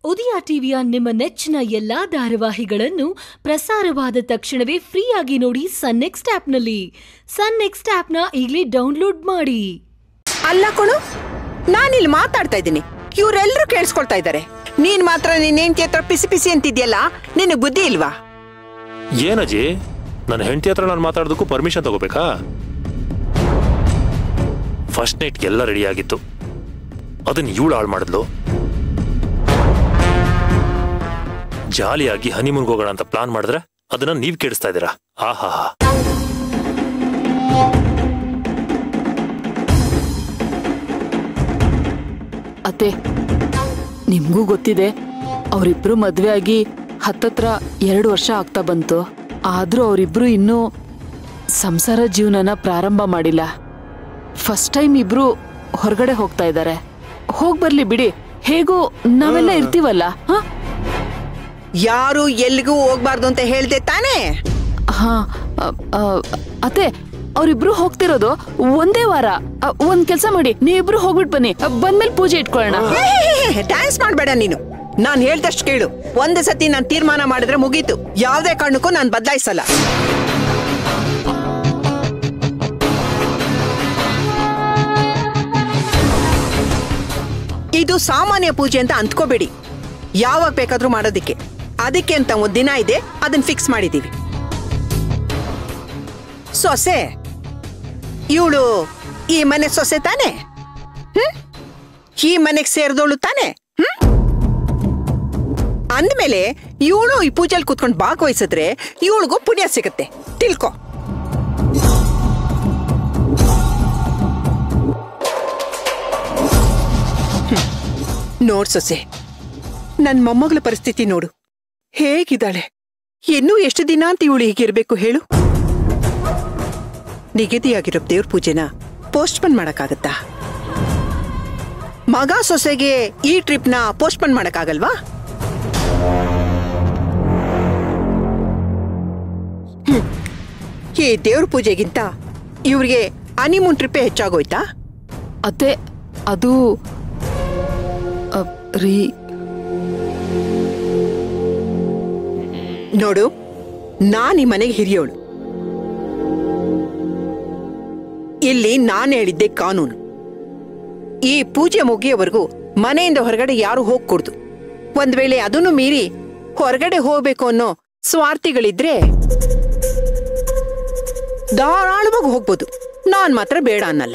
ಉದಯ ಟಿವಿಯ ನಿಮ್ಮ ನೆಚ್ಚಿನ ಎಲ್ಲಾ ಧಾರಾವಾಹಿಗಳನ್ನು ಪ್ರಸಾರವಾದ ತಕ್ಷಣವೇ ಫ್ರೀಯಾಗಿ ನೋಡಿ ಸನ್ ನೆಕ್ಸ್ಟ್ ಆಪ್ನಲ್ಲಿ ಸನ್ ನೆಕ್ಸ್ಟ್ ಆಪ್ನ ಈಗಲೇ ಡೌನ್ಲೋಡ್ ಮಾಡಿ ಅಲ್ಲ ಕಣು ನಾನಿಲ್ಲಿ ಮಾತಾಡ್ತಾ ಇದ್ದೀನಿ ಇವರೆಲ್ಲರೂ ಕೇಳಿಸ್ಕೊಳ್ತಾ ಇದ್ದಾರೆ ನೀನ್ ಮಾತ್ರ ನಿನ್ನ ಹೆಂಡತಿ ಹತ್ರ ಪಿಸಿ ಪಿಸಿ ಅಂತಿದ್ಯಲ್ಲ ನಿನಗೆ ಬುದ್ಧಿ ಇಲ್ವಾ ಏನಜ್ಜಿ ನನ್ನ ಹೆಂಡತಿ ಹತ್ರ ನಾನು ಮಾತಾಡೋದಕ್ಕೂ ಪರ್ಮಿಷನ್ ತಗೋಬೇಕಾ ಫಸ್ಟ್ ನೈಟ್ ಎಲ್ಲ ರೆಡಿ ಆಗಿತ್ತು ಅದನ್ನ ಇವಳು ಹಾಳು ಮಾಡಿದ್ಲು ಜಾಲಿಯಾಗಿ ಹನಿಮೂನ್ಗೆ ಹೋಗೋಣ ಅಂತ ಪ್ಲಾನ್ ಮಾಡಿದ್ರೆ ಅದನ್ನ ನೀವ್ ಕೆಡಿಸ್ತಾ ಇದ್ದೀರಾ ಆಹಾ ಅತ್ತೆ ನಿಮ್ಗೂ ಗೊತ್ತಿದೆ ಅವರಿಬ್ರು ಮದ್ವೆ ಆಗಿ ಹತ್ತತ್ರ ಎರಡು ವರ್ಷ ಆಗ್ತಾ ಬಂತು ಆದ್ರೂ ಅವರಿಬ್ರು ಇನ್ನೂ ಸಂಸಾರ ಜೀವನನ ಪ್ರಾರಂಭ ಮಾಡಿಲ್ಲ ಫಸ್ಟ್ ಟೈಮ್ ಇಬ್ರು ಹೊರಗಡೆ ಹೋಗ್ತಾ ಇದ್ದಾರೆ ಹೋಗ್ ಬರ್ಲಿ ಬಿಡಿ ಹೇಗೂ ನಾವೆಲ್ಲ ಇರ್ತೀವಲ್ಲ ಹ? ಯಾರು ಎಲ್ಲಿಗೂ ಹೋಗ್ಬಾರ್ದು ಅಂತ ಹೇಳ್ದೆ ತಾನೇ ಹಾ ಅ, ಅ, ಅತ್ತೆ ಅವರಿಬ್ರು ಹೋಗ್ತಿರೋದು ಒಂದೇ ವಾರ ಅ, ಒಂದ್ ಕೆಲ್ಸ ಮಾಡಿ ನೀವಿಬ್ರು ಹೋಗ್ಬಿಟ್ ಬನ್ನಿ ಅ, ಬಂದ್ಮೇಲೆ ಪೂಜೆ ಇಟ್ಕೊಳ್ಳೋಣ ಡ್ಯಾನ್ಸ್ ಮಾಡ್ಬೇಡ ನೀನು ನಾನ್ ಹೇಳ್ದಷ್ಟು ಕೇಳು ಒಂದ್ ಸತಿ ನಾನ್ ತೀರ್ಮಾನ ಮಾಡಿದ್ರೆ ಮುಗೀತು ಯಾವ್ದೇ ಕಾರಣಕ್ಕೂ ನಾನ್ ಬದಲಾಯಿಸಲ್ಲ ಇದು ಸಾಮಾನ್ಯ ಪೂಜೆ ಅಂತ ಅಂದ್ಕೋಬೇಡಿ ಯಾವಾಗ ಬೇಕಾದ್ರೂ ಮಾಡೋದಿಕ್ಕೆ ಅದಕ್ಕೆ ಅಂತ ಒಂದ್ ದಿನ ಇದೆ ಅದನ್ನ ಫಿಕ್ಸ್ ಮಾಡಿದೀವಿ ಸೊಸೆ ಇವಳು ಈ ಮನೆ ಸೊಸೆ ತಾನೆ ಹ್ಮ್ ಈ ಮನೆಗೆ ಸೇರಿದವಳು ತಾನೆ ಹ್ಮ್ ಅಂದ್ಮೇಲೆ ಇವಳು ಈ ಪೂಜೆಲಿ ಕೂತ್ಕೊಂಡು ಭಾಗವಹಿಸಿದ್ರೆ ಇವಳಿಗೂ ಪುಣ್ಯ ಸಿಗುತ್ತೆ ತಿಳ್ಕೊ ಹ್ಮ್. ನೋಡ್ ಸೊಸೆ ನನ್ ಮೊಮ್ಮಗಳ ಪರಿಸ್ಥಿತಿ ನೋಡು ಹೇಗಿದ್ದಾಳೆ ಇನ್ನೂ ಎಷ್ಟು ದಿನ ಅಂತ ಇವಳು ಹೀಗಿರ್ಬೇಕು ಹೇಳು ನಿಗದಿಯಾಗಿರೋ ದೇವ್ರ ಪೂಜೆನ ಪೋಸ್ಟ್ಪೋನ್ ಮಾಡಕ್ಕಾಗತ್ತಾ ಮಗ ಸೊಸೆಗೆ ಈ ಟ್ರಿಪ್ನ ಪೋಸ್ಟ್ಪೋನ್ ಮಾಡಕ್ಕಾಗಲ್ವಾ ಹ್ಮ್. ಈ ದೇವ್ರ ಪೂಜೆಗಿಂತ ಇವ್ರಿಗೆ ಹನಿಮೂನ್ ಟ್ರಿಪ್ಪೇ ಹೆಚ್ಚಾಗೋಯ್ತಾ ಅತ್ತೆ ಅದು ಅ, ರೀ ನೋಡು ನಾನ್ ಈ ಮನೆಗೆ ಹಿರಿಯೋಳು ಇಲ್ಲಿ ನಾನು ಹೇಳಿದ್ದೆ ಕಾನೂನು ಈ ಪೂಜೆ ಮುಗಿಯೋವರೆಗೂ ಮನೆಯಿಂದ ಹೊರಗಡೆ ಯಾರು ಹೋಗ್ಕೊಡ್ದು ಒಂದ್ ವೇಳೆ ಅದನ್ನು ಮೀರಿ ಹೊರಗಡೆ ಹೋಗ್ಬೇಕು ಅನ್ನೋ ಸ್ವಾರ್ಥಿಗಳಿದ್ರೆ ಧಾರಾಳವಾಗಿ ಹೋಗ್ಬೋದು ನಾನ್ ಮಾತ್ರ ಬೇಡ ಅನ್ನಲ್ಲ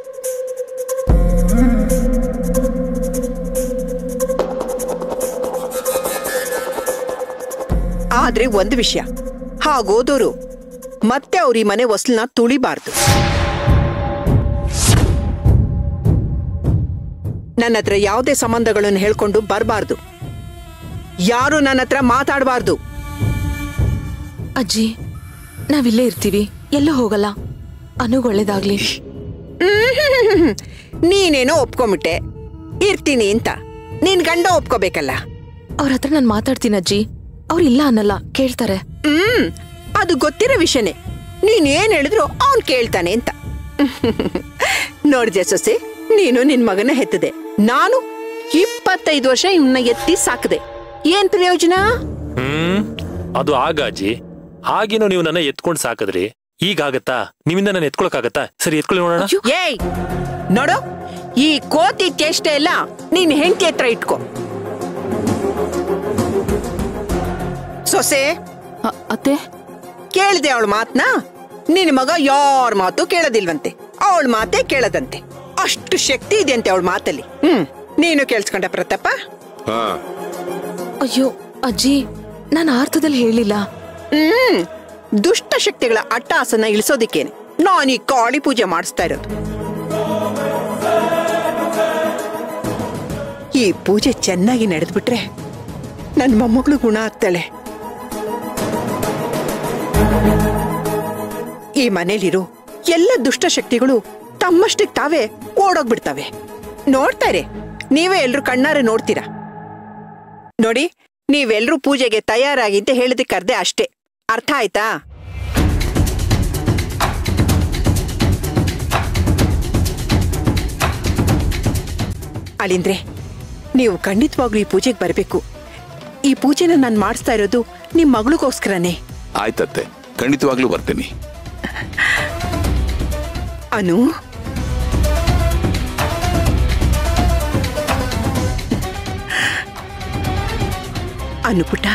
ಆದ್ರೆ ಒಂದು ವಿಷಯ ಹಾಗೋದೋರು ಮತ್ತೆ ಅವ್ರ ಈ ಮನೆ ಹೊಸ್ಲನ್ನ ತುಳಿಬಾರ್ದು ನನ್ನ ಹತ್ರ ಯಾವುದೇ ಸಂಬಂಧಗಳನ್ನು ಹೇಳ್ಕೊಂಡು ಬರಬಾರ್ದು ಯಾರು ನನ್ನ ಹತ್ರ ಮಾತಾಡಬಾರ್ದು ಅಜ್ಜಿ ನಾವಿಲ್ಲೇ ಇರ್ತೀವಿ ಎಲ್ಲೂ ಹೋಗಲ್ಲ ಅನುಗ್ ಒಳ್ಳೇದಾಗ್ಲಿ ನೀನೇನೋ ಒಪ್ಕೊಂಬಿಟ್ಟೆ ಇರ್ತೀನಿ ಅಂತ ನೀನ್ ಗಂಡ ಒಪ್ಕೋಬೇಕಲ್ಲ ಅವ್ರ ಹತ್ರ ನಾನು ಮಾತಾಡ್ತೀನಿ ಅಜ್ಜಿ ಅವ್ರು ಇಲ್ಲ ಅನ್ನಲ್ಲ ಕೇಳ್ತಾರೆ ಹ್ಮ್ ಅದು ಗೊತ್ತಿರೋ ವಿಷಯನೇ ನೀನ್ ಏನ್ ಹೇಳಿದ್ರು ಅವನ್ ಕೇಳ್ತಾನೆ ಅಂತ ನೋಡ್ದೆ ಸೊಸೆ ನೀನು ನಿನ್ ಮಗನ ಹೆತ್ತದೆ ನಾನು ಇಪ್ಪತ್ತೈದು ವರ್ಷ ಇವನ್ನ ಎತ್ತಿ ಸಾಕದೆ ಏನ್ ಪ್ರಯೋಜನ ಹ್ಮ್ ಅದು ಆಗ ಅಜ್ಜಿ ಆಗಿನೂ ನೀವು ನನ್ನ ಎತ್ಕೊಂಡ್ ಸಾಕಿದ್ರಿ ಈಗ ಆಗತ್ತಾ ನಿಮ್ಮಿಂದ ನಾನು ಎತ್ಕೊಳಕ್ಕಾಗತ್ತಾ ಸರಿ ಎತ್ಕೊಳ್ಳಿ ನೋಡೋಣ ಏಯ್ ನೋಡು ಈ ಕೋತಿ ಚೇಷ್ಟೆ ಎಲ್ಲ ನೀನ್ ಹೆಂಡತಿ ಹತ್ರ ಇಟ್ಕೋ ಸೊಸೆ ಅ, ಅತ್ತೆ ಕೇಳಿದೆ ಅವಳ ಮಾತ್ನ ನಿನ್ ಮಗ ಯಾರ ಮಾತು ಕೇಳೋದಿಲ್ವಂತೆ ಅವಳ ಮಾತೇ ಕೇಳದಂತೆ ಅಷ್ಟು ಶಕ್ತಿ ಇದೆ ಅಂತೆ ಅವಳ ಮಾತಲ್ಲಿ ಹ್ಮ್ ನೀನು ಕೇಳಿಸ್ಕೊಂಡ ಪ್ರತಾಪ ಹಾ ಅಯ್ಯೋ ಅಜ್ಜಿ ನಾನು ಅರ್ಥದಲ್ಲಿ ಹೇಳಿಲ್ಲ ಹ್ಮ್ ದುಷ್ಟ ಶಕ್ತಿಗಳ ಅಟ್ಟಹಾಸನ ಇಳಿಸೋದಿಕ್ಕೇನೆ ನಾನು ಈ ಕಾಳಿ ಪೂಜೆ ಮಾಡಿಸ್ತಾ ಇರೋದು ಈ ಪೂಜೆ ಚೆನ್ನಾಗಿ ನಡೆದ್ಬಿಟ್ರೆ ನನ್ ಮೊಮ್ಮಗಳು ಗುಣ ಆಗ್ತಾಳೆ ಈ ಮನೇಲಿರೋ ಎಲ್ಲ ದುಷ್ಟ ಶಕ್ತಿಗಳು ತಮ್ಮಷ್ಟಕ್ಕೆ ತಾವೇ ಓಡೋಗ್ಬಿಡ್ತವೆ ನೋಡ್ತಾರೆ ನೀವೇ ಎಲ್ರು ಕಣ್ಣಾರೆ ನೋಡ್ತೀರಾ ನೋಡಿ ನೀವೆಲ್ರೂ ಪೂಜೆಗೆ ತಯಾರಾಗಿ ಅಂತ ಹೇಳಿದಕ್ಕೆ ಅರ್ಧೆ ಅಷ್ಟೇ ಅರ್ಥ ಆಯ್ತಾ ಅಳಿಂದ್ರೆ ನೀವು ಖಂಡಿತವಾಗ್ಲೂ ಈ ಪೂಜೆಗೆ ಬರಬೇಕು ಈ ಪೂಜೆನ ನಾನು ಮಾಡಿಸ್ತಾ ಇರೋದು ನಿಮ್ಮ ಮಗಳಿಗೋಸ್ಕರನೇ ಆಯ್ತತ್ತೆ ಖಂಡಿತವಾಗ್ಲೂ ಬರ್ತೀನಿ ಅನು ಅನು ಪುಟ್ಟ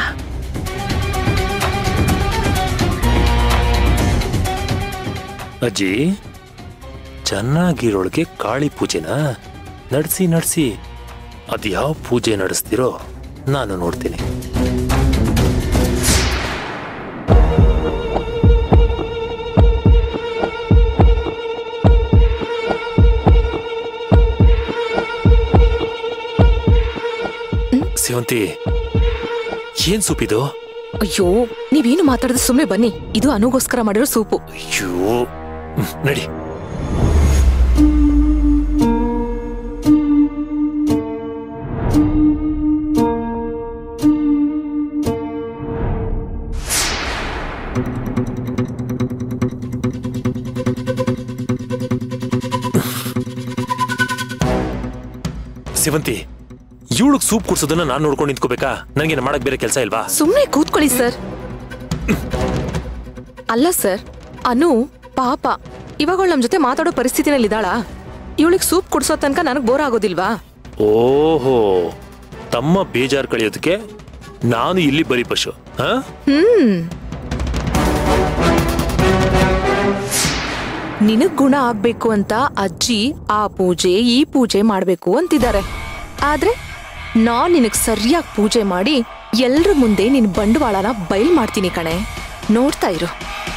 ಅಜ್ಜಿ ಚೆನ್ನಾಗಿರೋಳ್ಗೆ ಕಾಳಿ ಪೂಜೆನಾ ನಡೆಸಿ ನಡೆಸಿ ಅದ್ಯಾವ ಪೂಜೆ ನಡೆಸ್ತಿರೋ ನಾನು ನೋಡ್ತೀನಿ ಸೇವಂತಿ ಏನ್ ಸೂಪಿದು ಅಯ್ಯೋ ನೀವೇನು ಮಾತಾಡದೆ ಸುಮ್ಮನೆ ಬನ್ನಿ ಇದು ಅನುಗೋಸ್ಕರ ಮಾಡಿರೋ ಸೂಪು ಅಯ್ಯೋ ಹ್ಮ್, ನಡಿ ಸೇವಂತಿ ಇವಳಿಗೆ ಸೂಪ್ ಕುಡ್ಸೋದನ್ನ ನಾನು ನೋಡ್ಕೊಂಡು ನಿಂತ್ಕೋಬೇಕಾ ನನಗೆ ಮಾಡಕ್ ಬೇರೆ ಕೆಲಸ ಇಲ್ವಾ ಸುಮ್ಮನೆ ಕೂತ್ಕೊಳ್ಳಿ ಸರ್ ಅಲ್ಲ ಸರ್ ಅನು ಪಾಪ ಇವಾಗ ನಮ್ ಜೊತೆ ಮಾತಾಡೋ ಪರಿಸ್ಥಿತಿನಲ್ಲಿ ಇದ್ದಾಳಾ ಇವಳಿಗೆ ಸೂಪ್ ಕುಡ್ಸೋ ತನಕ ನನಗ್ ಬೋರ್ ಆಗೋದಿಲ್ವಾ ಓಹೋ ತಮ್ಮ ಬೇಜಾರ್ ಕಳೆಯೋದಕ್ಕೆ ನಾನು ಇಲ್ಲಿ ಬಲಿ ಪಶು ಹಾ ಹ್ಮ್ ನಿನಗ್ ಗುಣ ಆಗ್ಬೇಕು ಅಂತ ಅಜ್ಜಿ ಆ ಪೂಜೆ ಈ ಪೂಜೆ ಮಾಡ್ಬೇಕು ಅಂತಿದ್ದಾರೆ ಆದ್ರೆ ನಾನ್ ನಿನಗ್ ಸರಿಯಾಗಿ ಪೂಜೆ ಮಾಡಿ ಎಲ್ರ ಮುಂದೆ ನಿನ್ ಬಂಡವಾಳನ ಬಯಲ್ ಮಾಡ್ತೀನಿ ಕಣೆ ನೋಡ್ತಾ ಇರು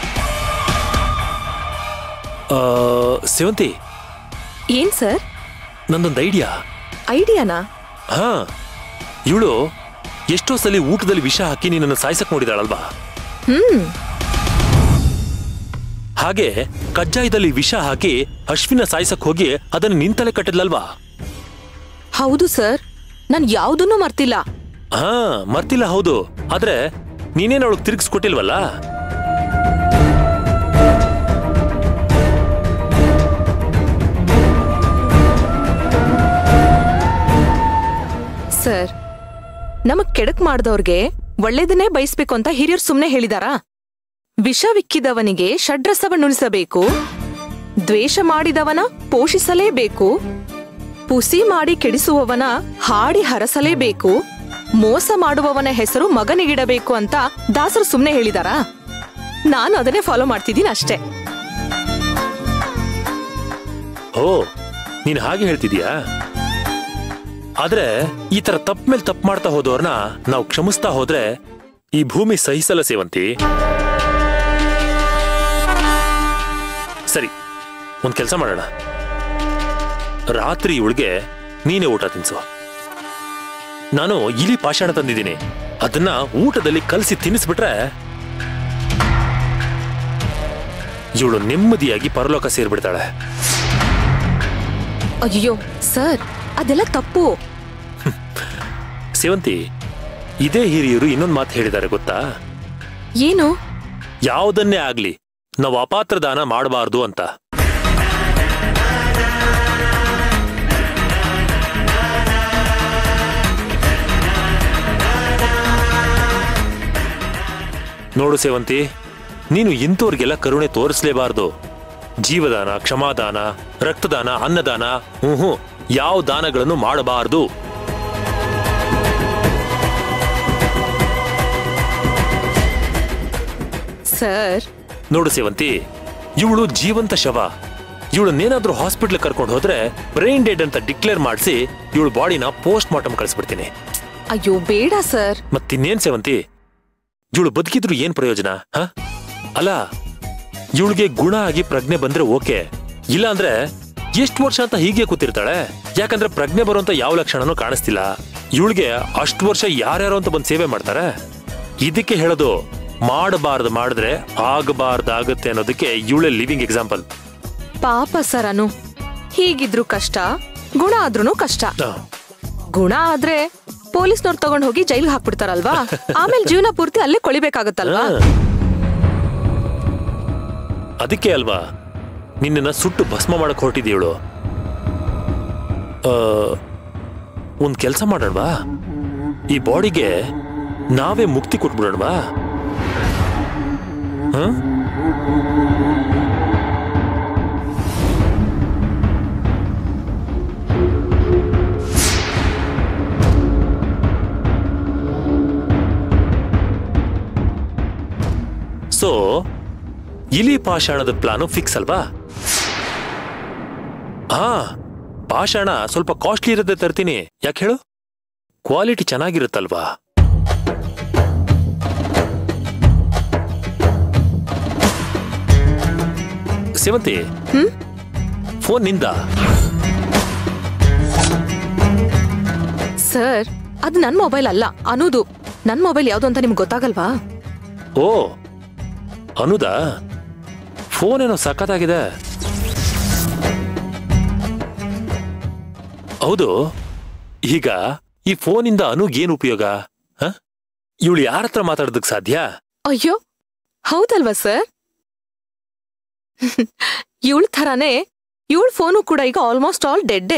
ಆ, ಸೇವಂತಿ ಏನ್ ಸರ್ ನಂದೊಂದು ಐಡಿಯಾ ಐಡಿಯಾನಾ ಹಾ ಇವಳು ಎಷ್ಟೋ ಸಲ ಊಟದಲ್ಲಿ ವಿಷ ಹಾಕಿ ನಿನ್ನನ್ನು ಸಾಯ್ಸಕ್ ನೋಡಿದಾಳಲ್ವಾ ಹ್ಮ್ ಹಾಗೆ ಕಜ್ಜಾಯದಲ್ಲಿ ವಿಷ ಹಾಕಿ ಅಶ್ವಿನ ಸಾಯ್ಸಕ್ ಹೋಗಿ ಅದನ್ನು ನಿಂತಲೆ ಕಟ್ಟಿದ್ಲಲ್ವಾ ಹೌದು ಸರ್ ನಾನ್ ಯಾವ್ದನ್ನೂ ಮರ್ತಿಲ್ಲ ಹಾ ಮರ್ತಿಲ್ಲ ಹೌದು ಆದ್ರೆ ನೀನೇನು ಅವಳಿಗೆ ತಿರುಗಿಸ್ಕೊಟ್ಟಿಲ್ವಲ್ಲ ಸರ್ ನಮಗ್ ಕೆಡಕ್ ಮಾಡ್ದವ್ರಿಗೆ ಒಳ್ಳೇದನ್ನೇ ಬಯಸ್ಬೇಕು ಅಂತ ಹಿರಿಯರು ಸುಮ್ನೆ ಹೇಳಿದಾರಾ ವಿಷವಿಕ್ಕಿದವನಿಗೆ ಷಡ್ರಸವನ್ನುಣಿಸಬೇಕು ದ್ವೇಷ ಮಾಡಿದವನ ಪೋಷಿಸಲೇಬೇಕು ಪುಸಿ ಮಾಡಿ ಕೆಡಿಸುವವನ ಹಾಡಿ ಹರಸಲೇಬೇಕು ಮೋಸ ಮಾಡುವವನ ಹೆಸರು ಮಗನಿಗಿಡಬೇಕು ಅಂತ ದಾಸರು ಸುಮ್ನೆ ಹೇಳಿದಾರಾ ನಾನು ಅದನ್ನೇ ಫಾಲೋ ಮಾಡ್ತಿದ್ದೀನಿ ಅಷ್ಟೇ ಓ ನೀನ್ ಹಾಗೆ ಹೇಳ್ತಿದ್ಯಾ ಆದ್ರೆ ಈ ತರ ತಪ್ಪ ಮೇಲೆ ತಪ್ಪು ಮಾಡ್ತಾ ಹೋದವ್ರನ್ನ ನಾವು ಕ್ಷಮಿಸ್ತಾ ಹೋದ್ರೆ ಈ ಭೂಮಿ ಸಹಿಸಲ್ಲ ಸೇವಂತಿ ಸರಿ ಒಂದ್ ಕೆಲಸ ಮಾಡೋಣ ರಾತ್ರಿ ಇವಳಿಗೆ ನೀನೇ ಊಟ ತಿನ್ಸು ನಾನು ಇಲಿ ಪಾಷಾಣ ತಂದಿದ್ದೀನಿ ಅದನ್ನ ಊಟದಲ್ಲಿ ಕಲಸಿ ತಿನ್ನಿಸ್ಬಿಟ್ರೆ ಇವಳು ನೆಮ್ಮದಿಯಾಗಿ ಪರಲೋಕ ಸೇರ್ಬಿಡ್ತಾಳೆ ಅಯ್ಯೋ ಸರ್ ಅದೆಲ್ಲ ತಪ್ಪು ಸೇವಂತಿ ಇದೇ ಹಿರಿಯರು ಇನ್ನೊಂದು ಮಾತು ಹೇಳಿದ್ದಾರೆ ಗೊತ್ತಾ ಏನು ಯಾವುದನ್ನೇ ಆಗ್ಲಿ ನಾವು ಅಪಾತ್ರ ದಾನ ಮಾಡಬಾರ್ದು ಅಂತ ನೋಡು ಸೇವಂತಿ ನೀನು ಇಂಥವ್ರಿಗೆಲ್ಲ ಕರುಣೆ ತೋರಿಸ್ಲೇಬಾರ್ದು ಜೀವದಾನ ಕ್ಷಮಾದಾನ ರಕ್ತದಾನ ಅನ್ನದಾನ ಹ್ಞೂ ಹ್ಞೂ ಯಾವ ದಾನಗಳನ್ನು ಮಾಡಬಾರ್ದು ಸರ್ ನೋಡು ಸೇವಂತಿ ಇವಳು ಜೀವಂತ ಶವ ಇವಳನ್ನೇನಾದ್ರೂ ಹಾಸ್ಪಿಟ್ಲ್ ಕರ್ಕೊಂಡು ಹೋದ್ರೆ ಬ್ರೈನ್ ಡೆಡ್ ಅಂತ ಡಿಕ್ಲೇರ್ ಮಾಡಿಸಿ ಇವಳು ಬಾಡಿನ ಪೋಸ್ಟ್ ಮಾರ್ಟಮ್ ಕಳಿಸ್ಬಿಡ್ತೀನಿ ಅಯ್ಯೋ ಬೇಡ ಸರ್ ಮತ್ತಿನ್ನೇನ್ ಸೇವಂತಿ ಇವಳು ಬದುಕಿದ್ರು ಏನ್ ಪ್ರಯೋಜನ ಹ ಅಲ್ಲ ಇವಳಿಗೆ ಗುಣ ಆಗಿ ಪ್ರಜ್ಞೆ ಬಂದ್ರೆ ಓಕೆ ಇಲ್ಲ ಅಂದ್ರೆ ಎಷ್ಟು ವರ್ಷ ಅಂತ ಹೀಗೆ ಕೂತಿರ್ತಾಳೆ ಯಾಕಂದ್ರೆ ಪ್ರಜ್ಞೆ ಬರುವಂತ ಯಾವ ಲಕ್ಷಣನೂ ಕಾಣಿಸ್ತಿಲ್ಲ ಇವಳಿಗೆ ಅಷ್ಟು ವರ್ಷ ಯಾರ್ಯಾರೋ ಅಂತ ಬಂದು ಸೇವೆ ಮಾಡ್ತಾರೆ ಇದಕ್ಕೆ ಹೇಳೋದು ಮಾಡಬಾರ್ದು ಮಾಡಿದ್ರೆ ಆಗಬಾರ್ದಾಗತ್ತೆ ಅನ್ನೋದಕ್ಕೆ ಇವಳೇ ಲಿವಿಂಗ್ ಎಕ್ಸಾಂಪಲ್ ಪಾಪ ಸರ್ ಅನು ಹೀಗಿದ್ರು ಕಷ್ಟ ಗುಣ ಆದ್ರೂನು ಕಷ್ಟ ಗುಣ ಆದ್ರೆ ಪೊಲೀಸ್ನವ್ರು ತಗೊಂಡ್ ಹೋಗಿ ಜೈಲ್ಗೆ ಹಾಕ್ಬಿಡ್ತಾರಲ್ವಾ ಆಮೇಲೆ ಜೀವನ ಪೂರ್ತಿ ಅಲ್ಲೇ ಕೊಳಿಬೇಕಾಗತ್ತಲ್ವಾ ಅದಕ್ಕೆ ಅಲ್ವಾ ನಿನ್ನನ್ನ ಸುಟ್ಟು ಭಸ್ಮ ಮಾಡಕ್ ಹೊರಟಿದ್ದೀವಳು ಒಂದ್ ಕೆಲಸ ಮಾಡೋಣವಾ ಈ ಬಾಡಿಗೆ ನಾವೇ ಮುಕ್ತಿ ಕೊಟ್ಬಿಡೋಣವಾ ಹ ಸೊ ಇಲಿ ಪಾಷಾಣದ ಪ್ಲಾನು ಫಿಕ್ಸ್ ಅಲ್ವಾ ಹಾ ಪಾಷಾಣ ಸ್ವಲ್ಪ ಕಾಸ್ಟ್ಲಿ ಇರತ್ತೆ ತರ್ತೀನಿ ಯಾಕೆ ಹೇಳು ಕ್ವಾಲಿಟಿ ಚೆನ್ನಾಗಿರುತ್ತಲ್ವಾ ಸೇವಂತಿ ಫೋನ್ ನಿಂದ ಸರ್ ಅದು ನನ್ ಮೊಬೈಲ್ ಅಲ್ಲ ಅನುದು ನನ್ ಮೊಬೈಲ್ ಯಾವ್ದು ಅಂತ ನಿಮ್ಗೆ ಗೊತ್ತಾಗಲ್ವಾ ಓ ಅನುದಾ ಫೋನ್ ಏನೋ ಸಖತ್ತಾಗಿದೆ ಹೌದು ಈಗ ಈ ಫೋನಿಂದ ಅನುಗ್ ಏನ್ ಉಪಯೋಗ ಇವಳು ಯಾರ ಹತ್ರ ಮಾತಾಡೋದಕ್ ಸಾಧ್ಯ ಅಯ್ಯೋ ಹೌದಲ್ವಾ ಸರ್ ಇವಳ ಥರಾನೇ ಇವಳ ಫೋನು ಕೂಡ ಈಗ ಆಲ್ಮೋಸ್ಟ್ ಆಲ್ ಡೆಡ್ಡೆ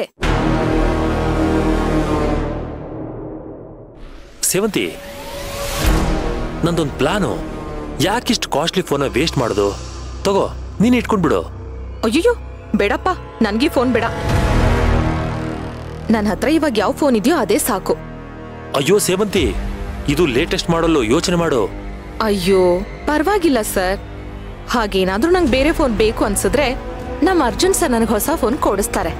ಸೇವಂತಿ ನಂದೊಂದ್ ಪ್ಲಾನು ಯಾಕಿಷ್ಟು ಕಾಸ್ಟ್ಲಿ ಫೋನ ವೇಸ್ಟ್ ಮಾಡೋದು ತಗೋ ನೀನ್ ಇಟ್ಕೊಂಡ್ಬಿಡು ಅಯ್ಯೋ ಬೇಡಪ್ಪ ನನ್ಗೆ ಫೋನ್ ಬೇಡ ನನ್ನ ಹತ್ರ ಇವಾಗ ಯಾವ ಫೋನ್ ಇದೆಯೋ ಅದೇ ಸಾಕು ಅಯ್ಯೋ ಸೇವಂತಿ ಇದು ಲೇಟೆಸ್ಟ್ ಮಾಡಲು ಯೋಚನೆ ಮಾಡು ಅಯ್ಯೋ ಪರವಾಗಿಲ್ಲ ಸರ್ ಹಾಗೇನಾದ್ರೂ ನಂಗೆ ಬೇರೆ ಫೋನ್ ಬೇಕು ಅನ್ಸಿದ್ರೆ ನಮ್ಮ ಅರ್ಜುನ್ ಸರ್ ನನಗೆ ಹೊಸ ಫೋನ್ ಕೊಡಿಸ್ತಾರೆ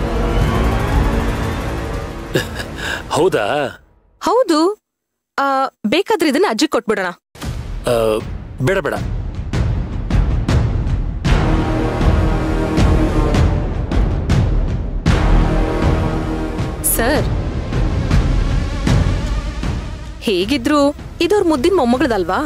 ಹೌದಾ ಹೌದು ಆ, ಬೇಕಾದ್ರೆ ಇದನ್ನ ಅಜ್ಜಿ ಕೊಟ್ಬಿಡೋಣ ಆ, ಬೇಡ ಬೇಡ ಸರ್ ಹೇಗಿದ್ರು ಇದವ್ರ ಮುದ್ದಿನ ಮೊಮ್ಮಗಳದಲ್ವಾ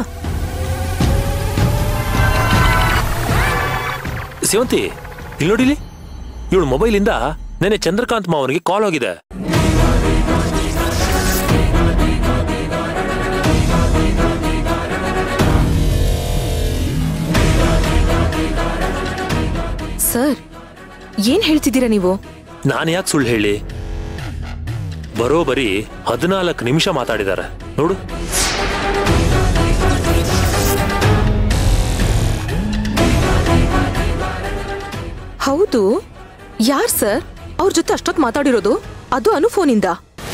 ಸೇವಂತಿ ಇಲ್ಲಿ ನೋಡಿಲಿ ಇವಳು ಮೊಬೈಲಿಂದ ನೆನೆ ಚಂದ್ರಕಾಂತ್ ಮಾವನಿಗೆ ಕಾಲ್ ಹೋಗಿದೆ ಸರ್ ಏನ್ ಹೇಳ್ತಿದ್ದೀರಾ ನೀವು ನಾನು ಯಾಕೆ ಸುಳ್ಳು ಹೇಳಿ ಬರೋಬರಿ ಹದಿನಾಲ್ಕು ನಿಮಿಷ ಮಾತಾಡಿದ್ದಾರೆ ನೋಡು ಹೌದು ಯಾರ್ ಸರ್ ಅವ್ರ ಜೊತೆ ಅಷ್ಟೊತ್ತು ಮಾತಾಡಿರೋದು ಅದು ಅನು ಫೋನಿಂದ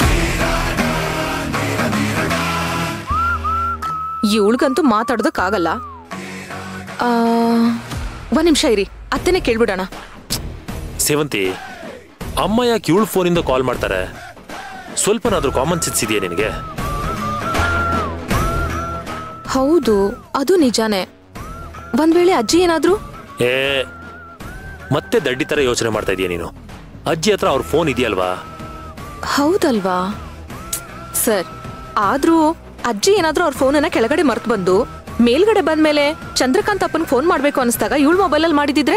ಇವಳಿಗಂತೂ ಮಾತಾಡೋದಕ್ಕಾಗಲ್ಲ ಆ, ಒಂದ್ ನಿಮಿಷ ಇರಿ ಅತ್ತೆನೆ ಕೇಳ್ಬಿಡೋಣ ಸೇವಂತಿ ಅಮ್ಮ ಯಾಕೆ ಇವಳು ಫೋನಿಂದ ಕಾಲ್ ಮಾಡ್ತಾರೆ ಸ್ವಲ್ಪನಾದ್ರೂ ಕಾಮನ್ ಸೆನ್ಸ್ ಇದೆಯಾ ನಿನಗೆ ಹೌದು ಅದು ನಿಜಾನೇ ಒಂದ್ ವೇಳೆ ಅಜ್ಜಿ ಏನಾದ್ರು ಏ ಮತ್ತೆ ದಡ್ಡಿ ತರ ಯೋಚನೆ ಮಾಡ್ತಾ ಇದೀಯ ನೀನು ಅಜ್ಜಿ ಹತ್ರ ಅವ್ರ ಫೋನ್ ಇದೆಯಲ್ವಾ ಹೌದಲ್ವಾ ಸರ್ ಆದ್ರೂ ಅಜ್ಜಿ ಏನಾದ್ರೂ ಅವ್ರ ಫೋನನ್ನ ಕೆಳಗಡೆ ಮರ್ತು ಬಂದು ಮೇಲ್ಗಡೆ ಬಂದ್ಮೇಲೆ ಚಂದ್ರಕಾಂತ್ ಅಪ್ಪನ್ ಫೋನ್ ಮಾಡ್ಬೇಕು ಅನಿಸ್ದಾಗ ಇವಳು ಮೊಬೈಲಲ್ಲಿ ಮಾಡಿದಿದ್ರೆ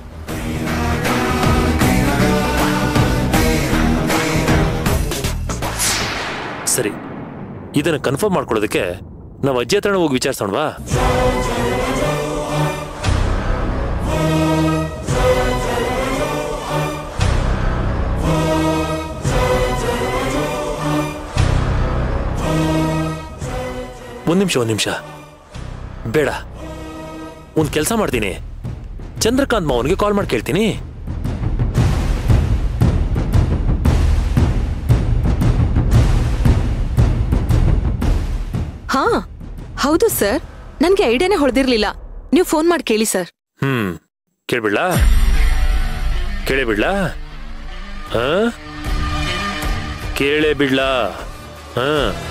ಸರಿ ಇದನ್ನ ಕನ್ಫರ್ಮ್ ಮಾಡ್ಕೊಳ್ಳೋದಕ್ಕೆ ನಾವು ಅಜ್ಜಿ ಹತ್ರನೇ ಹೋಗಿ ವಿಚಾರಿಸೋಣವಾ ಒಂದ್ ನಿಮಿಷ ಒಂದ್ ನಿಮಿಷ ಬೇಡ ಒಂದ್ ಕೆಲಸ ಮಾಡ್ತೀನಿ ಚಂದ್ರಕಾಂತ್ ಮಾವನಿಗೆ ಕಾಲ್ ಮಾಡಿ ಕೇಳ್ತೀನಿ ಹಾ ಹೌದು ಸರ್ ನನ್ಗೆ ಐಡಿಯಾನೇ ಹೊಡೆದಿರ್ಲಿಲ್ಲ ನೀವು ಫೋನ್ ಮಾಡಿ ಕೇಳಿ ಸರ್ ಹ್ಮ್ ಕೇಳ್ಬಿಡ್ಲಾ ಕೇಳೇ ಬಿಡ್ಲಾ ಹಾ ಕೇಳೇ ಬಿಡ್ಲಾ ಹಾ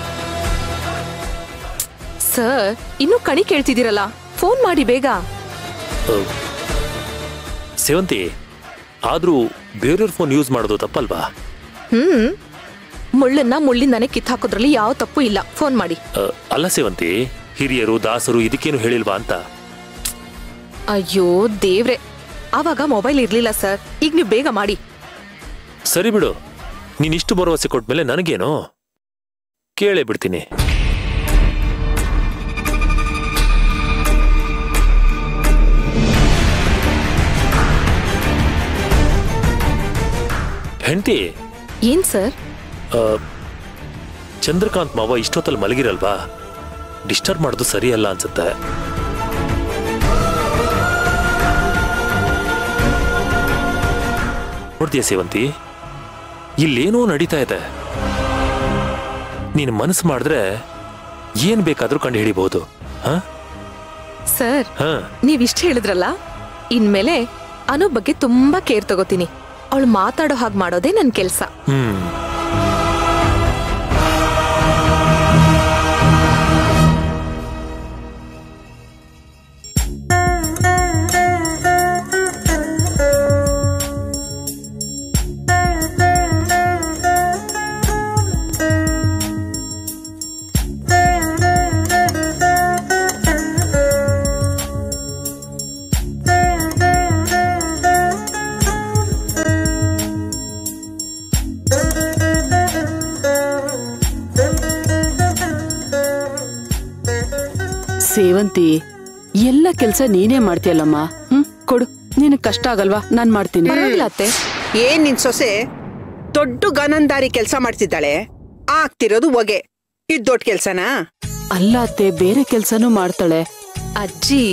ಸರ್ ಇನ್ನೂ ಕಣಿ ಕೇಳ್ತಿದ್ದೀರಲ್ಲ ಫೋನ್ ಮಾಡಿ ಬೇಗ ಅಹ್. ಸೇವಂತಿ ಆದ್ರೂ ಬೇರೆಯವ್ರ ಫೋನ್ ಯೂಸ್ ಮಾಡೋದು ತಪ್ಪಲ್ವಾ ಹ್ಮ್ ಮುಳ್ಳನ್ನ ಮುಳ್ಳಿಂದಾನೆ ಕಿತ್ತಾಕೋದ್ರಲ್ಲಿ ಯಾವ ತಪ್ಪು ಇಲ್ಲ ಫೋನ್ ಮಾಡಿ ಅಹ್, ಅಲ್ಲ ಸೇವಂತಿ ಹಿರಿಯರು ದಾಸರು ಇದಕ್ಕೇನು ಹೇಳಿಲ್ವಾ ಅಂತ ಅಯ್ಯೋ ದೇವ್ರೆ ಆವಾಗ ಮೊಬೈಲ್ ಇರ್ಲಿಲ್ಲ ಸರ್ ಈಗ ನೀವು ಬೇಗ ಮಾಡಿ ಸರಿ ಬಿಡು ನೀನಿಷ್ಟು ಭರವಸೆ ಕೊಟ್ಮೇಲೆ ನನಗೇನು ಕೇಳೇ ಬಿಡ್ತೀನಿ ಹೆಂಡತಿ ಏನ್ ಸರ್ ಆ, ಚಂದ್ರಕಾಂತ್ ಮಾವ ಇಷ್ಟೊತ್ತಲ್ಲಿ ಮಲಗಿರಲ್ವಾ ಡಿಸ್ಟರ್ಬ್ ಮಾಡೋದು ಸರಿಯಲ್ಲ ಅನ್ಸುತ್ತೆ ನೋಡ್ತೀಯ ಸೇವಂತಿ ಇಲ್ಲೇನೋ ನಡೀತಾ ಇದೆ ನೀನು ಮನಸ್ಸು ಮಾಡಿದ್ರೆ ಏನ್ ಬೇಕಾದ್ರೂ ಕಂಡು ಹಿಡಿಬಹುದು ಹಾ ಸರ್ ಹಾ ನೀವ್ ಇಷ್ಟ ಹೇಳಿದ್ರಲ್ಲ ಇನ್ಮೇಲೆ ಅನು ಬಗ್ಗೆ ತುಂಬಾ ಕೇರ್ ತಗೋತೀನಿ ಅವಳು ಮಾತಾಡೋ ಹಾಗೆ ಮಾಡೋದೇ ನನ್ ಕೆಲ್ಸ ಹ್ಮ್ ಸೇವಂತಿ ಎಲ್ಲ ಕೆಲ್ಸ ನೀನೇ ಮಾಡ್ತೀಯಲ್ಲಮ್ಮ ಹ್ಮ್ ಕೊಡು ನಿನಗ್ ಕಷ್ಟ ಆಗಲ್ವಾ ನಾನ್ ಮಾಡ್ತೀನಿ ಪರವಾಗಿಲ್ಲ ಅತ್ತೆ ಏನ್ ನಿನ್ ಸೊಸೆ ದೊಡ್ಡ ಗನಂದಾರಿ ಕೆಲಸ ಮಾಡ್ತಿದ್ದಾಳೆ ಆಗ್ತಿರೋದು ಹೊಗೆ ಇದ್ ದೊಡ್ಡ ಕೆಲ್ಸನಾ ಅಲ್ಲ ಅತ್ತೆ ಬೇರೆ ಕೆಲ್ಸನೂ ಮಾಡ್ತಾಳೆ ಅಜ್ಜಿ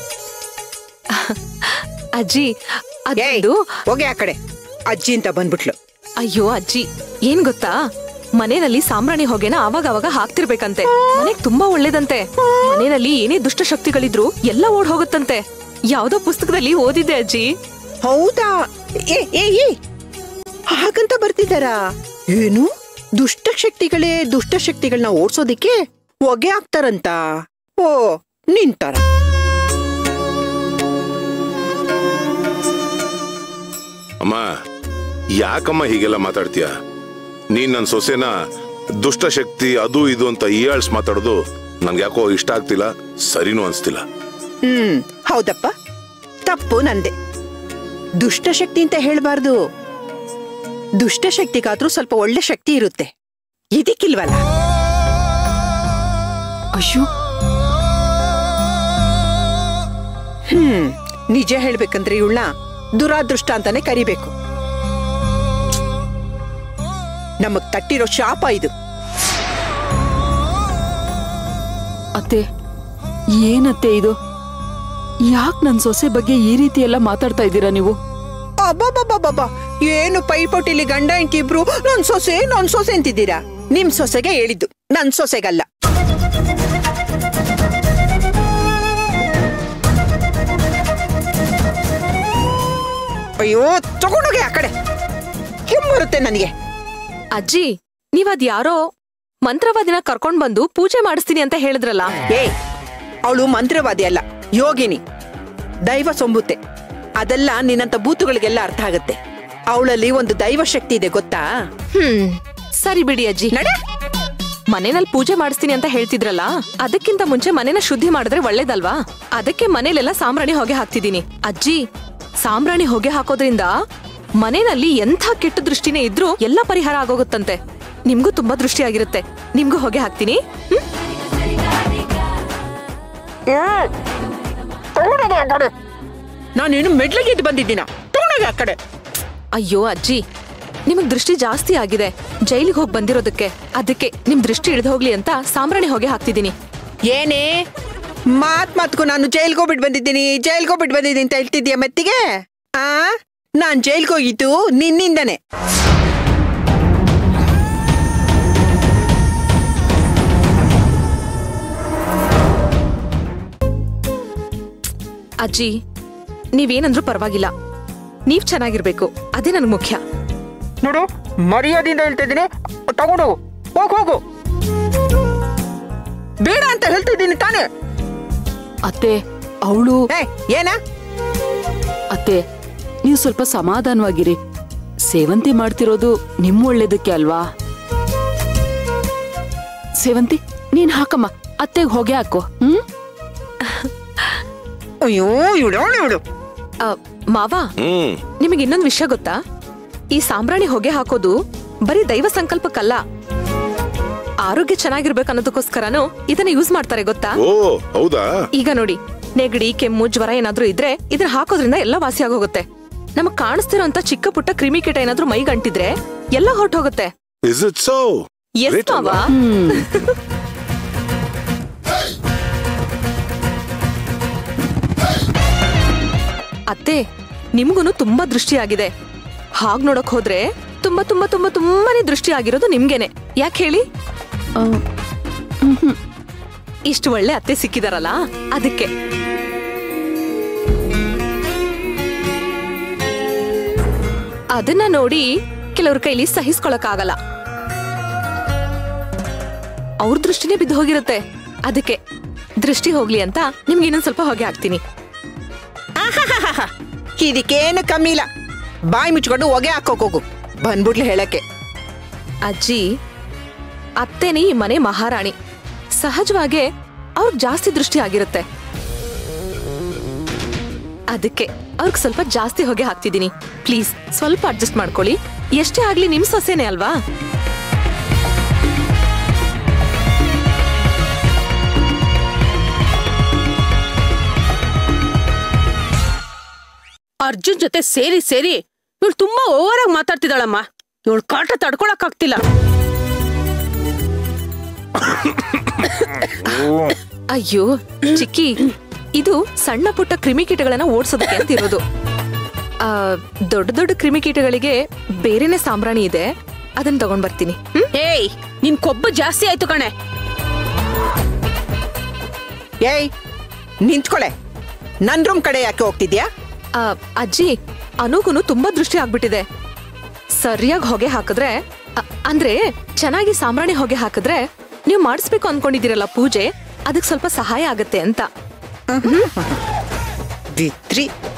ಅಜ್ಜಿ ಏಯ್ ಅದು ಹೊಗೆ ಆ ಕಡೆ ಅಜ್ಜಿ ಅಂತ ಬಂದ್ಬಿಟ್ಲು ಅಯ್ಯೋ ಅಜ್ಜಿ ಏನ್ ಗೊತ್ತಾ ಮನೆಯಲ್ಲಿ ಸಾಂಬ್ರಾಣಿ ಹೊಗೆನ ಆವಾಗ ಅವಾಗ ಹಾಕ್ತಿರ್ಬೇಕಂತೆ ಮನೆಗ್ ತುಂಬಾ ಒಳ್ಳೇದಂತೆ ಮನೆಯಲ್ಲಿ ಏನೇ ದುಷ್ಟ ಶಕ್ತಿಗಳಿದ್ರು ಎಲ್ಲ ಓಡ್ ಹೋಗುತ್ತಂತೆ ಯಾವ್ದೋ ಪುಸ್ತಕದಲ್ಲಿ ಓದಿದ್ದೆ ಅಜ್ಜಿ ಹೌದಾ ಏ ಏ ಏ ಹಾಗಂತ ಬರ್ತಿದ್ದಾರಾ ಏನು ದುಷ್ಟ ಶಕ್ತಿಗಳೇ ದುಷ್ಟ ಶಕ್ತಿಗಳನ್ನ ಓಡ್ಸೋದಿಕ್ಕೆ ಹೊಗೆ ಹಾಕ್ತಾರಂತ ಓ ನಿಂತಾರ ಅಮ್ಮ ಯಾಕಮ್ಮ ಹೀಗೆಲ್ಲ ಮಾತಾಡ್ತೀಯ ನೀನ್ ನನ್ನ ಸೊಸೆನ ದುಷ್ಟಶಕ್ತಿ ಅದು ಇದು ಅಂತ ಈಯಾಳ್ಸ್ ಮಾತಾಡೋದು ನನ್ಗೆ ಯಾಕೋ ಇಷ್ಟ ಆಗ್ತಿಲ್ಲ ಸರಿನೂ ಅನ್ಸ್ತಿಲ್ಲ ಹ್ಮ್ ಹೌದಪ್ಪ ತಪ್ಪು ನಂದೆ ದುಷ್ಟಶಕ್ತಿ ಅಂತ ಹೇಳ್ಬಾರ್ದು ದುಷ್ಟಶಕ್ತಿಗಾದ್ರೂ ಸ್ವಲ್ಪ ಒಳ್ಳೆ ಶಕ್ತಿ ಇರುತ್ತೆ ಇದಕ್ಕಿಲ್ವಲ್ಲ ಅಯ್ಯೋ ಹ್ಮ್ ನಿಜ ಹೇಳ್ಬೇಕಂದ್ರೆ ಇವಳನ್ನ ದುರಾದೃಷ್ಟ ಅಂತಾನೆ ಕರಿಬೇಕು ನಮಗ್ ತಟ್ಟಿರೋ ಶಾಪ ಇದು ಅತ್ತೆ ಏನತ್ತೆ ಇದು ಯಾಕ್ ನನ್ ಸೊಸೆ ಬಗ್ಗೆ ಈ ರೀತಿ ಎಲ್ಲ ಮಾತಾಡ್ತಾ ಇದ್ದೀರಾ ನೀವು ಅಬ್ಬಬ್ಬಬ್ಬಬ್ಬ ಏನು ಪೈಪೋಟಿಲಿ ಗಂಡ ಹೆಂಡತಿ ಇಬ್ರು ನನ್ ಸೊಸೆ ನನ್ ಸೊಸೆ ಅಂತಿದ್ದೀರಾ ನಿಮ್ ಸೊಸೆಗೆ ಹೇಳಿದ್ದು ನನ್ ಸೊಸೆಗಲ್ಲ ಅಯ್ಯೋ ತಗೊಂಡೋಗಿ ಆ ಕಡೆ ಬರುತ್ತೆ ನನಗೆ ಅಜ್ಜಿ ನೀವದ್ ಯಾರೋ ಮಂತ್ರವಾದಿನ ಕರ್ಕೊಂಡ್ ಬಂದು ಪೂಜೆ ಮಾಡಿಸ್ತೀನಿ ಅಂತ ಹೇಳಿದ್ರಲ್ಲ ಏಯ್ ಅವಳು ಮಂತ್ರವಾದಿ ಅಲ್ಲ ಯೋಗಿನಿ ದೈವ ಸೊಂಬುತ್ತೆ ಅದೆಲ್ಲ ನಿನ್ನಂತ ಬೂತುಗಳಿಗೆಲ್ಲ ಅರ್ಥ ಆಗತ್ತೆ ಅವಳಲ್ಲಿ ಒಂದು ದೈವ ಶಕ್ತಿ ಇದೆ ಗೊತ್ತಾ ಹ್ಮ್ ಸರಿ ಬಿಡಿ ಅಜ್ಜಿ ನಡೆ ಮನೆನಲ್ಲಿ ಪೂಜೆ ಮಾಡಿಸ್ತೀನಿ ಅಂತ ಹೇಳ್ತಿದ್ರಲ್ಲ ಅದಕ್ಕಿಂತ ಮುಂಚೆ ಮನೆನ ಶುದ್ಧಿ ಮಾಡಿದ್ರೆ ಒಳ್ಳೇದಲ್ವಾ ಅದಕ್ಕೆ ಮನೇಲೆಲ್ಲ ಸಾಂಬ್ರಾಣಿ ಹೊಗೆ ಹಾಕ್ತಿದೀನಿ ಅಜ್ಜಿ ಸಾಂಬ್ರಾಣಿ ಹೊಗೆ ಹಾಕೋದ್ರಿಂದ ಮನೆಯಲ್ಲಿ ಎಂಥ ಕೆಟ್ಟ ದೃಷ್ಟಿನೇ ಇದ್ರೂ ಎಲ್ಲ ಪರಿಹಾರ ಆಗೋಗುತ್ತಂತೆ ನಿಮ್ಗೂ ತುಂಬಾ ದೃಷ್ಟಿ ಆಗಿರುತ್ತೆ ನಿಮ್ಗೂ ಹೊಗೆ ಹಾಕ್ತೀನಿ ಹ್ಮ್? ನಾನೇನು ಮೆಡ್ಲಿಗೆ ಇದ್ದು ಬಂದಿದ್ದೀನ ತಗೊಂಡೋಗಿ ಆ ಕಡೆ ಅಯ್ಯೋ ಅಜ್ಜಿ ನಿಮಗ್ ದೃಷ್ಟಿ ಜಾಸ್ತಿ ಆಗಿದೆ ಜೈಲಿಗೆ ಹೋಗಿ ಬಂದಿರೋದಕ್ಕೆ ಅದಕ್ಕೆ ನಿಮ್ ದೃಷ್ಟಿ ಇಳಿದು ಹೋಗ್ಲಿ ಅಂತ ಸಾಂಬ್ರಾಣಿ ಹೊಗೆ ಹಾಕ್ತಿದೀನಿ ಏನೇ ಮಾತ್ ಮಾತ್ಕು ನಾನು ಜೈಲ್ಗೆ ಹೋಗ್ಬಿಟ್ಟು ಬಂದಿದ್ದೀನಿ ಜೈಲ್ಗೆ ಹೋಗ್ಬಿಟ್ಟು ಬಂದಿದ್ದೀನಿ ಅಂತ ಹೇಳ್ತಿದ್ಯಾ ಮೆತ್ತಿಗೆ ಆ ನಾನ್ ಜೈಲ್ಗೆ ಹೋಗಿದ್ದು ನಿನ್ನಿಂದನೇ ಅಜ್ಜಿ ನೀವೇನಂದ್ರೂ ಪರವಾಗಿಲ್ಲ ನೀವ್ ಚೆನ್ನಾಗಿರ್ಬೇಕು ಅದೇ ನನ್ಗೆ ಮುಖ್ಯ ನೋಡು ಮರ್ಯಾದೆಯಿಂದ ಹೇಳ್ತಾ ಇದ್ದೀನಿ ತಗೊಂಡು ಹೋಗು ಹೋಗು ಬೇಡ ಅಂತ ಹೇಳ್ತಾ ಇದ್ದೀನಿ ತಾನೇ ಅತ್ತೆ ಅವಳು ಏ ಏನ ಅತ್ತೆ ನೀವು ಸ್ವಲ್ಪ ಸಮಾಧಾನವಾಗಿರಿ ಸೇವಂತಿ ಮಾಡ್ತಿರೋದು ನಿಮ್ ಒಳ್ಳೇದಕ್ಕೆ ಅಲ್ವಾ ಸೇವಂತಿ ನೀನ್ ಹಾಕಮ್ಮ ಅತ್ತೆಗ್ ಹೊಗೆ ಹಾಕೋ ಹ್ಮ್ ಅಯ್ಯೋ ಇವಳು ಇವಳು ಆ, ಮಾವ ಹ್ಮ್ ನಿಮಗೆ ಇನ್ನೊಂದು ವಿಷಯ ಗೊತ್ತಾ ಈ ಸಾಂಬ್ರಾಣಿ ಹೊಗೆ ಹಾಕೋದು ಬರೀ ದೈವ ಸಂಕಲ್ಪಕ್ಕಲ್ಲ ಆರೋಗ್ಯ ಚೆನ್ನಾಗಿರ್ಬೇಕು ಅನ್ನೋದಕ್ಕೋಸ್ಕರನೂ ಇದನ್ನ ಯೂಸ್ ಮಾಡ್ತಾರೆ ಗೊತ್ತಾ ಓ ಹೌದಾ ಈಗ ನೋಡಿ ನೆಗಡಿ ಕೆಮ್ಮು ಜ್ವರ ಏನಾದ್ರೂ ಇದ್ರೆ ಇದನ್ನ ಹಾಕೋದ್ರಿಂದ ಎಲ್ಲ ವಾಸಿ ಆಗೋಗುತ್ತೆ ನಮಗ್ ಕಾಣಿಸ್ತಿರೋಂತ ಚಿಕ್ಕ ಪುಟ್ಟ ಕ್ರಿಮಿಕೀಟ ಏನಾದ್ರೂ ಮೈಗಂಟಿದ್ರೆ ಎಲ್ಲ ಹೊರಟೋಗುತ್ತೆ ಇಸ್ ಇಟ್ ಸೋ ಎಸ್ ಮಾವ ಅತ್ತೆ ನಿಮ್ಗೂನು ತುಂಬಾ ದೃಷ್ಟಿ ಆಗಿದೆ ಹಾಗ್ ನೋಡಕ್ ಹೋದ್ರೆ ತುಂಬಾ ತುಂಬಾ ತುಂಬಾ ತುಂಬಾನೇ ದೃಷ್ಟಿ ಆಗಿರೋದು ನಿಮ್ಗೇನೆ ಯಾಕೆ ಹೇಳಿ ಇಷ್ಟು ಒಳ್ಳೆ ಅತ್ತೆ ಸಿಕ್ಕಿದಾರಲ್ಲ ಅದಕ್ಕೆ ಅದನ್ನ ನೋಡಿ ಕೆಲವ್ರ ಕೈಲಿ ಸಹಿಸ್ಕೊಳಕ್ಕಾಗಲ್ಲ ಅವ್ರ ದೃಷ್ಟಿನೇ ಬಿದ್ದು ಹೋಗಿರುತ್ತೆ ಅದಕ್ಕೆ ದೃಷ್ಟಿ ಹೋಗ್ಲಿ ಅಂತ ನಿಮ್ಗೆ ಇನ್ನೊಂದ್ ಸ್ವಲ್ಪ ಹೊಗೆ ಹಾಕ್ತೀನಿ ಇದಕ್ಕೇನು ಕಮ್ಮಿ ಇಲ್ಲ ಬಾಯಿ ಮುಚ್ಕೊಂಡು ಹೊಗೆ ಹಾಕೋಕ್ ಹೋಗು ಬಂದ್ಬಿಡ್ಲಿ ಹೇಳಕ್ಕೆ ಅಜ್ಜಿ ಅತ್ತೆನೇ ಈ ಮನೆ ಮಹಾರಾಣಿ ಸಹಜವಾಗೇ ಅವ್ರಿಗೆ ಜಾಸ್ತಿ ದೃಷ್ಟಿ ಆಗಿರುತ್ತೆ ಅದಕ್ಕೆ ಅವ್ರಿಗೆ ಸ್ವಲ್ಪ ಜಾಸ್ತಿ ಹೊಗೆ ಹಾಕ್ತಿದ್ದೀನಿ ಪ್ಲೀಸ್ ಸ್ವಲ್ಪ ಅಡ್ಜಸ್ಟ್ ಮಾಡ್ಕೊಳ್ಳಿ ಎಷ್ಟೇ ಆಗ್ಲಿ ನಿಮ್ ಸೊಸೆನೆ ಅಲ್ವಾ ಅರ್ಜುನ್ ಜೊತೆ ಸೇರಿ ಸೇರಿ ಇವಳು ತುಂಬಾ ಓವರ್ ಆಗಿ ಮಾತಾಡ್ತಿದ್ದಾಳಮ್ಮ ಇವಳು ಕಾಟ ತಡ್ಕೊಳಕ್ ಆಗ್ತಿಲ್ಲ ಅಯ್ಯೋ ಚಿಕ್ಕಿ ಇದು ಸಣ್ಣ ಪುಟ್ಟ ಕ್ರಿಮಿಕೀಟಗಳನ್ನ ಓಡಿಸೋದಕ್ಕೆ ಅಂತ ಇರೋದು ಆ, ದೊಡ್ಡ ದೊಡ್ಡ ಕ್ರಿಮಿಕೀಟಗಳಿಗೆ ಬೇರೆನೆ ಸಾಂಬ್ರಾಣಿ ಇದೆ ಅದನ್ನ ತಗೊಂಡ್ ಬರ್ತೀನಿ ಹ್ಮ್ ಏಯ್ ನಿನ್ ಕೊಬ್ಬು ಜಾಸ್ತಿ ಆಯ್ತು ಕಣೆ ಏಯ್ ನಿಂತ್ಕೊಳೆ ನನ್ ರೂಮ್ ಕಡೆ ಯಾಕೆ ಹೋಗ್ತಿದ್ಯಾ ಆ, ಅಜ್ಜಿ ಅನುಗುನು ತುಂಬಾ ದೃಷ್ಟಿ ಆಗ್ಬಿಟ್ಟಿದೆ ಸರಿಯಾಗಿ ಹೊಗೆ ಹಾಕಿದ್ರೆ ಅ- ಅಂದ್ರೆ ಚೆನ್ನಾಗಿ ಸಾಂಬ್ರಾಣಿ ಹೊಗೆ ಹಾಕಿದ್ರೆ ನೀವು ಮಾಡಿಸ್ಬೇಕು ಅನ್ಕೊಂಡಿದ್ದೀರಲ್ಲ ಪೂಜೆ ಅದಕ್ಕೆ ಸ್ವಲ್ಪ ಸಹಾಯ ಆಗತ್ತೆ ಅಂತ ಬಿತ್ರಿ